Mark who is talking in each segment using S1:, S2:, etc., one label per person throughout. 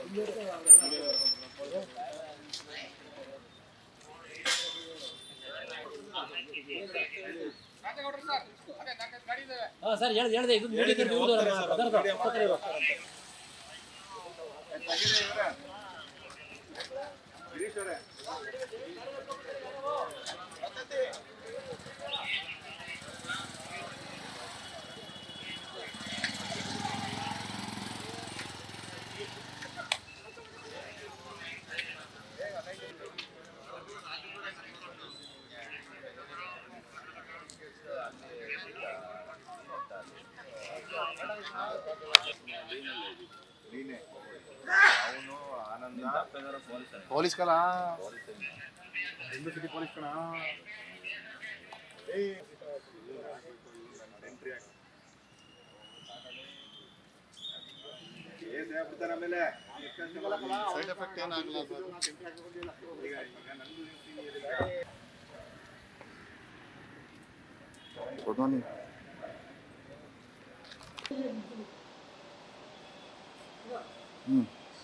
S1: ಹಾಂ ಸರ್ ಹೇಳ್ದೆ ಹೇಳ್ದೆ ಇದು ಮುಗಿದ್ರೆ ಇವ್ರ್ದು ಅದರ್ದು, ಪಕ್ಕದ ಇರೋ.
S2: ಪೊಲೀಸ್ ಕಲ ಸಿಟಿ ಪೊಲೀಸ್ ಕಣ ಸೈಡ್ ಎಫೆಕ್ಟ್ ಏನಾಗಲ್ಲ ಸರ್ ಗುಡ್ ಮಾರ್ನಿಂಗ್ ಹ್ಞೂ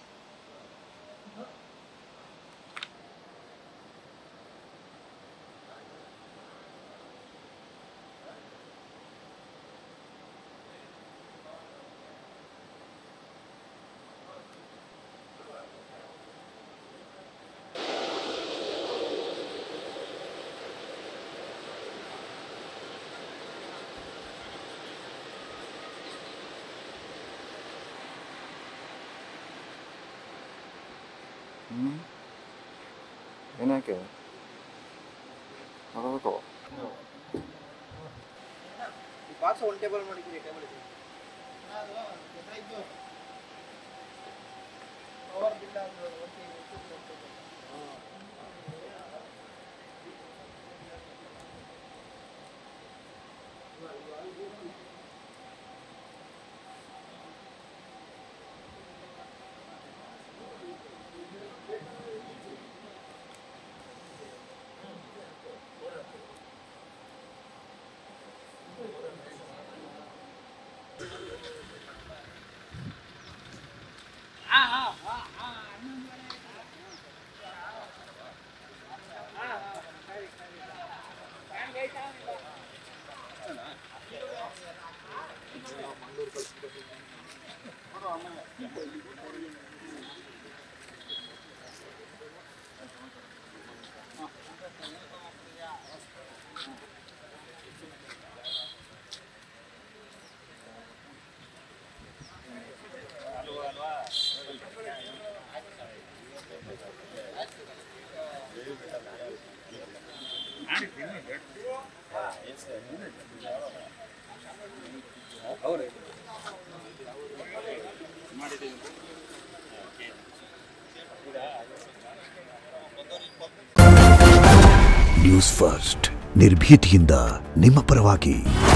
S2: ಹ್ಞೂ ಏನಕ್ಕೆ ಹೋಗಬೇಕು
S3: ಬಾಕ್ಸ್ ಒನ್ ಟೇಬಲ್ ಮಾಡಿದ್ದೀನಿ ಟೇಬಲ್ ಇದೆ ಪವರ್ ಬಿಲ್
S4: ನ್ಯೂಸ್ ಫಸ್ಟ್ ನಿರ್ಭೀತಿಯಿಂದ ನಿಮ್ಮ ಪರವಾಗಿ